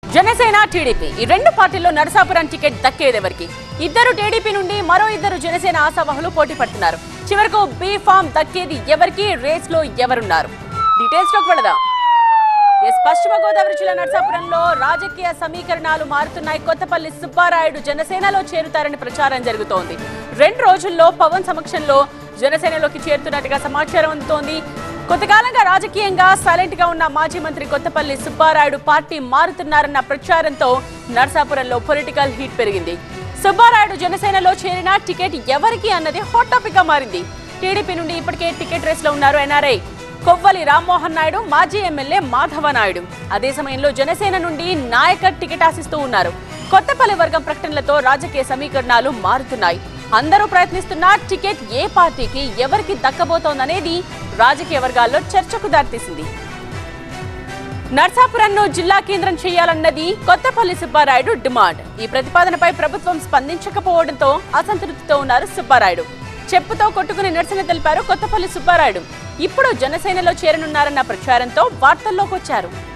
Janasena TDP ఈ రెండు పార్టీల్లో నరసాపురం టికెట్ దక్కేదెవరికి ఇద్దరు టీడీపీ నుండి మరో ఇద్దరు జనసేన ఆశావహులు పోటీ పడుతున్నారు చివరకు బీ ఫామ్ దక్కేది ఎవరికి రేస్ లో ఎవరున్నారు డీటెయిల్స్ లోకి వెళదాం ఎస్ పశ్చిమ గోదావరి జిల్లా నరసాపురంలో రాజకీయ సమీకరణాలు మారుతున్నాయి కొత్తపల్లి సుబ్బారాయుడు జనసేనలో చేరుతారని ప్రచారం జరుగుతోంది రెండు రోజుల్లో పవన్ సమక్షంలో జనసేనలోకి చేరుతున్నట్టుగా సమాచారం అందుతోంది కొంతకాలంగా రాజకీయంగా సైలెంట్ గా ఉన్న మాజీ మంత్రి కొత్తపల్లి సుబ్బారాయుడు పార్టీ మారుతున్నారన్న ప్రచారంతో నరసాపురంలో పొలిటికల్ హీట్ పెరిగింది సుబ్బారాయుడు జనసేనలో చేరిన టికెట్ ఎవరికి అన్నది హాట్ టాపిక్ గా మారింది టీడీపీ నుండి ఇప్పటికే టికెట్ రేస్ లో ఉన్నారు ఎన్ఆర్ఐ కొవ్వలి రామ్మోహన్ నాయుడు మాజీ ఎమ్మెల్యే మాధవ నాయుడు అదే సమయంలో జనసేన నుండి నాయకర్ టికెట్ ఆశిస్తూ ఉన్నారు కొత్తపల్లి వర్గం ప్రకటనలతో రాజకీయ సమీకరణాలు మారుతున్నాయి అందరూ ప్రయత్నిస్తున్న టికెట్ ఏ పార్టీకి ఎవరికి దక్కబోతోందనేది రాజకీయ వర్గాల్లో చర్చకు దారితీసింది నర్సాపురంను జిల్లా కేంద్రం చేయాలన్నది కొత్తపల్లి సుబ్బారాయుడు డిమాండ్ ఈ ప్రతిపాదనపై ప్రభుత్వం స్పందించకపోవడంతో అసంతృప్తితో ఉన్నారు సుబ్బారాయుడు చెప్పుతో కొట్టుకుని నిరసన తెలిపారు కొత్తపల్లి సుబ్బారాయుడు ఇప్పుడు జనసేనలో చేరనున్నారన్న ప్రచారంతో వార్తల్లోకి వచ్చారు